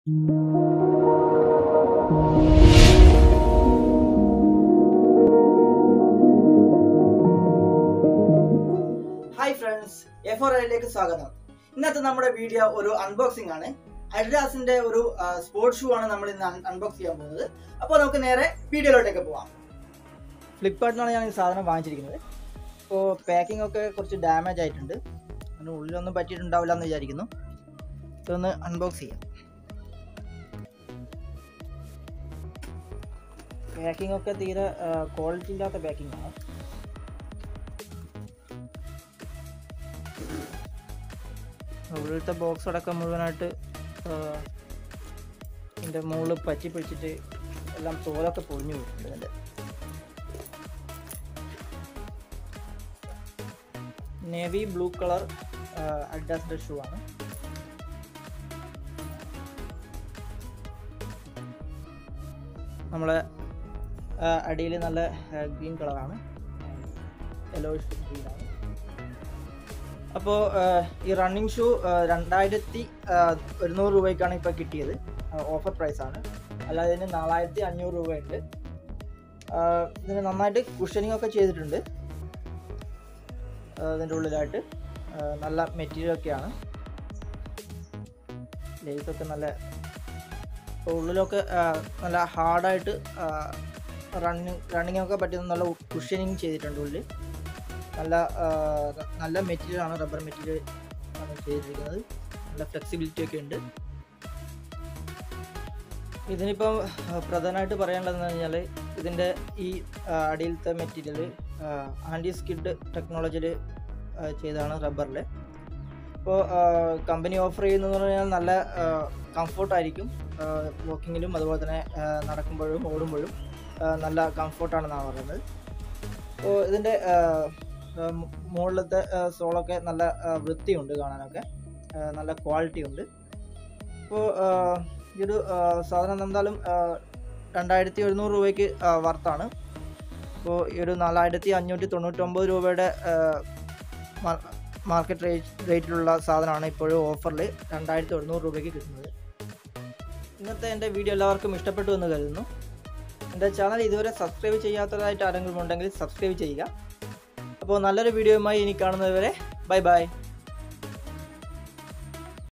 hi friends A four ഐയിലേക്ക് സ്വാഗതം ഇന്നത്തെ നമ്മുടെ വീഡിയോ ഒരു അൺബോക്സിംഗ് ആണ് അഡിഡാസിന്റെ ഒരു സ്പോർട്സ് ഷൂ ആണ് നമ്മൾ ഇന്ന് അൺബോക്സ് ചെയ്യാൻ പോകുന്നത് അപ്പോൾ നമുക്ക് നേരെ വീഡിയോയിലോട്ടേക്ക് പോവാം ഫ്ലിപ്കാർട്ടിനാണ് ഞാൻ ഈ സാധനം വാങ്ങിച്ചിരിക്കുന്നത് അപ്പോൾ പാക്കിംഗ് ഒക്കെ കുറച്ച് ഡാമേജ് ആയിട്ടുണ്ട് അതിന് ഉള്ളിലൊന്നും പറ്റിയിട്ടുണ്ടാവില്ല എന്ന് വിചാരിക്കുന്നു ഇതൊന്ന് അൺബോക്സ് ചെയ്യാം പാക്കിംഗ് ഒക്കെ തീരെ ക്വാളിറ്റി ഇല്ലാത്ത പാക്കിംഗ് ആണ് ഉള്ളിലത്തെ ബോക്സ് അടക്കം മുഴുവനായിട്ട് ഇതിൻ്റെ മുകളിൽ പറ്റി പിടിച്ചിട്ട് എല്ലാം തോലൊക്കെ പൊളിഞ്ഞു പോയിട്ടുണ്ട് ഇതിൻ്റെ നേവി ബ്ലൂ കളർ അഡാസിൻ്റെ ഷൂ ആണ് നമ്മളെ അടിയിൽ നല്ല ഗ്രീൻ കളറാണ് യെല്ലോ ഗ്രീനാണ് അപ്പോൾ ഈ റണ്ണിങ് ഷൂ രണ്ടായിരത്തി ഒരുന്നൂറ് രൂപയ്ക്കാണ് ഇപ്പോൾ കിട്ടിയത് ഓഫർ പ്രൈസ് ആണ് അല്ലാതെ ഇതിന് നാലായിരത്തി അഞ്ഞൂറ് രൂപയുണ്ട് ഇതിന് നന്നായിട്ട് കുഷനിങ് ഒക്കെ ചെയ്തിട്ടുണ്ട് ഇതിൻ്റെ ഉള്ളിലായിട്ട് നല്ല മെറ്റീരിയൽ ഒക്കെയാണ് ലേസൊക്കെ നല്ല ഉള്ളിലൊക്കെ നല്ല ഹാർഡായിട്ട് റണ്ണിങ് റണ്ണിങ് ഒക്കെ പറ്റുന്ന നല്ല കുഷനിങ് ചെയ്തിട്ടുണ്ട് ഉള്ളിൽ നല്ല നല്ല മെറ്റീരിയൽ ആണ് റബ്ബർ മെറ്റീരിയൽ ആണ് ചെയ്തിരിക്കുന്നത് നല്ല ഫ്ലെക്സിബിലിറ്റി ഒക്കെ ഉണ്ട് ഇതിനിപ്പം പ്രധാനമായിട്ട് പറയാനുള്ളതെന്ന് കഴിഞ്ഞാൽ ഇതിൻ്റെ ഈ അടിയിലത്തെ മെറ്റീരിയൽ ആൻറ്റി സ്കിഡ് ടെക്നോളജിയിൽ ചെയ്തതാണ് റബ്ബറിൽ ഇപ്പോൾ കമ്പനി ഓഫർ ചെയ്യുന്നതെന്ന് പറഞ്ഞാൽ നല്ല കംഫോർട്ടായിരിക്കും വാക്കിങ്ങിലും അതുപോലെ തന്നെ നടക്കുമ്പോഴും ഓടുമ്പോഴും നല്ല കംഫോർട്ടാണെന്നാണ് പറയുന്നത് അപ്പോൾ ഇതിൻ്റെ മുകളിലത്തെ സോളൊക്കെ നല്ല വൃത്തിയുണ്ട് കാണാനൊക്കെ നല്ല ക്വാളിറ്റി ഉണ്ട് അപ്പോൾ ഈ ഒരു സാധനം എന്തായാലും രണ്ടായിരത്തി എഴുന്നൂറ് രൂപയ്ക്ക് വർത്താണ് അപ്പോൾ ഈ ഒരു നാലായിരത്തി അഞ്ഞൂറ്റി തൊണ്ണൂറ്റൊമ്പത് രൂപയുടെ മാർക്കറ്റ് റേറ്റ് റേറ്റിലുള്ള സാധനമാണ് ഇപ്പോഴും ഓഫറിൽ രണ്ടായിരത്തി എഴുന്നൂറ് രൂപയ്ക്ക് കിട്ടുന്നത് ഇന്നത്തെ എൻ്റെ വീഡിയോ എല്ലാവർക്കും ഇഷ്ടപ്പെട്ടു എന്ന് കരുതുന്നു എൻ്റെ ചാനൽ ഇതുവരെ സബ്സ്ക്രൈബ് ചെയ്യാത്തതായിട്ട് ആരെങ്കിലും ഉണ്ടെങ്കിൽ സബ്സ്ക്രൈബ് ചെയ്യുക അപ്പോൾ നല്ലൊരു വീഡിയോയുമായി ഇനി കാണുന്നത് വരെ ബൈ ബൈ